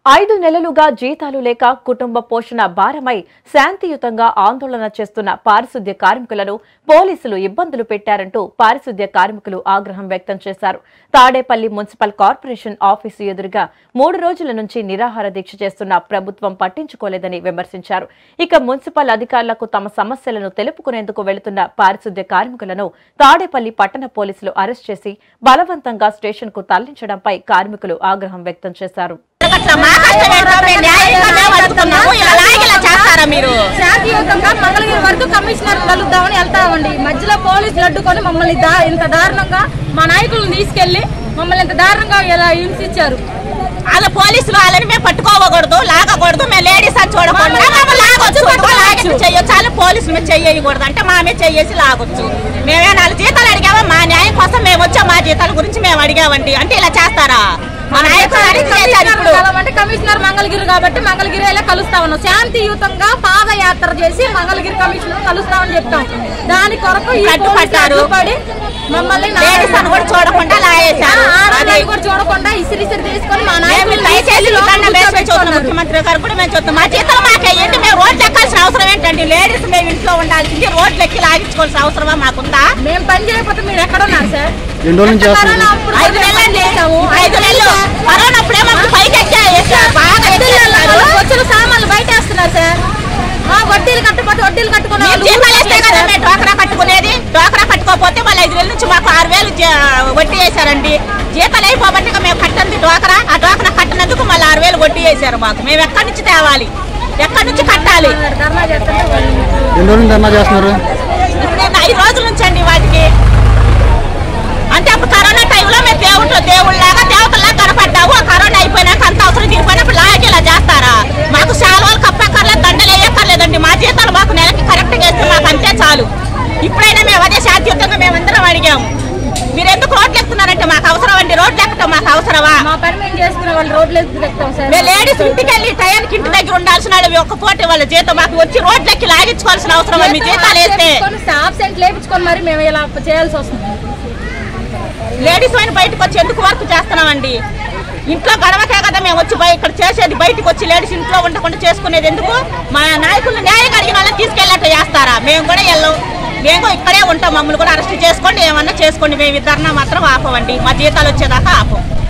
ఐదు నెలలుగా జీతాలు లేక కుటుంబ పోషణ భారమై శాంతియుతంగా ఆందోళన చేస్తున్న పారిశుద్ధ్య కార్మికులను పోలీసులు ఇబ్బందులు పెట్టారంటూ పారిశుద్ధ్య కార్మికులు ఆగ్రహం వ్యక్తం చేశారు తాడేపల్లి మున్సిపల్ కార్పొరేషన్ ఆఫీసు ఎదురుగా మూడు రోజుల నుంచి నిరాహార దీక్ష చేస్తున్న ప్రభుత్వం పట్టించుకోలేదని విమర్శించారు ఇక మున్సిపల్ అధికారులకు తమ సమస్యలను తెలుపుకునేందుకు వెళుతున్న పారిశుద్ధ్య కార్మికులను తాడేపల్లి పట్టణ పోలీసులు అరెస్ట్ చేసి బలవంతంగా స్టేషన్కు తరలించడంపై కార్మికులు ఆగ్రహం వ్యక్తం చేశారు అట్లా మా కష్టం ఏంటో మేము న్యాయంగానే బతుకుతున్నాము. ఇలా లాగి ఇలా చేస్తారా మీరు శాంతియుతంగా మంగళగిరి వరకు కమిషనర్ కలుద్దామని వెళ్తామండి మధ్యలో పోలీసులు అడ్డుకొని మమ్మల్ని దా- ఇంత దారుణంగా మా నాయకులను తీసుకెళ్లి మమ్మల్ని ఇంత దారుణంగా ఇలా హింసించారు వాళ్ళ పోలీసులు వాళ్ళని మేము పట్టుకోకూడదు లాగకూడదు మేము లేడీస్ అని చూడకూడదు మమ్మల్ని లాగొచ్చు లాగచ్చు చెయ్యొచ్చు వాళ్ళ పోలీసులు మేము చెయ్యకూడదు అంటే మా మీద చెయ్యేసి లాగొచ్చు మేమే నాలుగు జీతాలు అడిగామా మా న్యాయం కోసం మేము వచ్చాం మా జీతాల గురించి మేము అడిగామండి అంటే ఇలా చేస్తారా మా నాయకులు అడిగి చేశారు ఇప్పుడు అంటే కమిషనర్ మంగళగిరి కాబట్టి మంగళగిరి వెళ్ళి కలుస్తా ఉన్నాం శాంతియుతంగా పాదయాత్ర చేసి మంగళగిరి కమిషనర్ కలుస్తామని చెప్తాం దాని కొరకు ఈ అడ్డు పోలీసులు పట్టారు. అడ్డుపడి మమ్మల్ని లేడీస్ అని కూడా చూడకుండా లాగేశారు అది ఆడవాళ్ళని కూడా చూడకుండా ఇసిరి ఇసిరి తీసుకొని మా మేము నాయకులు దయచేసి దండం వేసి చూస్తున్నాం ముఖ్యమంత్రి గారు కూడా మేము చూస్తాం మా జీతం మాకే ఏంటి మేము రోడ్లు ఎక్కాల్సిన అవసరం ఏంటండి లేడీస్ మేము ఇంట్లో ఉండాల్సింది రోడ్లు ఎక్కి లాగించుకోవాల్సిన అవసరమా మాకుందా మేము పని చేయకపోతే మీరు ఎక్కడ ఉన్నారు సార్ ఎన్ని రోజుల నుంచి చేస్తున్నారు? కరోనా అప్పుడు ఐదు పని నెలలండి చేసాము. ఐదు నెలలు కరోనా అప్పుడేమో పైకి ఎక్కారు బాగా ఎక్కేస్తారు వచ్చిన సామాన్లు బయట వేస్తున్నారు సార్ ఆ వడ్డీలు కట్టకపోతే వడ్డీలు కట్టుకున్న మేము వాళ్ళు జీతాలు వేస్తే కదా ఊరుకోలేదు మేము డోకరా కట్టుకునేది డోకరా కట్టుకోకపోతే మళ్ళీ ఐదు నెలల నుంచి మాకు ఆరు వేలు జీ- వడ్డీ వేశారండి జీతాలు అయిపోబట్టి ఇక మేము కట్టంది డోకరా ఆ డోకరా కట్టినందుకు మళ్ళీ ఆరు వేలు వడ్డీ వేశారు మాకు మేము ఎక్కడి నుంచి తేవాలి ఎక్కడి నుంచి కట్టాలి సార్. ధర్నా చేస్తుంటే వాళ్ళు ఎన్ని రోజులు ధర్నా చేస్తున్నారు ఇప్పుడు నేను ఐదు రోజుల నుంచి అండి వాటికి అంటే అప్పుడు కరోనా టైంలో మేము దేవుడు దేవుళ్ళలాగా దేవతల్లా కనపడ్డావు ఆ కరోనా అయిపోయినాక అంత అవసరం తీరిపోయినప్పుడు లాగే ఇలా చేస్తారా మాకు శాలువాలు కప్పక్కర్లేదు దండలు వేయక్కర్లేదండి మా జీతాలు మాకు నెలకి కరెక్ట్గా వేస్తే మాకు అంతే చాలు ఇప్పుడైనా మేము అదే శాంతియుతంగా మేమందరం అడిగాము మీరు ఎందుకు రోడ్లు ఎక్కుతున్నారంటే మాకు అవసరం అండి రోడ్లు ఎక్కటం మాకు అవసరమా మా పని మేము చేసుకునే వాళ్ళు రోడ్లు ఎత్తుకు ఎక్కుతాం సార్ మేము లేడీస్ ఇంటికి వెళ్ళి టయానికి ఇంటి దగ్గర ఉండాల్సిన వాళ్ళు ఒక్క పూట వాళ్ళ జీతం మాకు వచ్చి రోడ్లు ఎక్కి లాగించుకోవాల్సిన అవసరం మీ జీతాలు వేస్తే ఆబ్సెంట్ లేపించుకొని మరి మేము ఇలా చేయాల్సి వస్తుంది లేడీస్ అయిన బయటకు వచ్చి ఎందుకు వర్క్ చేస్తున్నామండి ఇంట్లో గడవకే కదా మేము వచ్చి బయ- ఇక్కడ చేసేది బయటకు వచ్చి లేడీస్ ఇంట్లో ఉండకుండా చేసుకునేది ఎందుకు మా నాయకులు న్యాయం అడిగిన వాళ్ళని తీసుకెళ్ళట్టు చేస్తారా మేము కూడా వెళ్ళం మేము కూడా ఇక్కడే ఉంటాం మమ్మల్ని కూడా అరెస్ట్ చేసుకోండి ఏమన్నా చేసుకోండి మేము ఇద్దరిన మాత్రం ఆపవండి మా జీతాలు వచ్చేదాకా ఆపం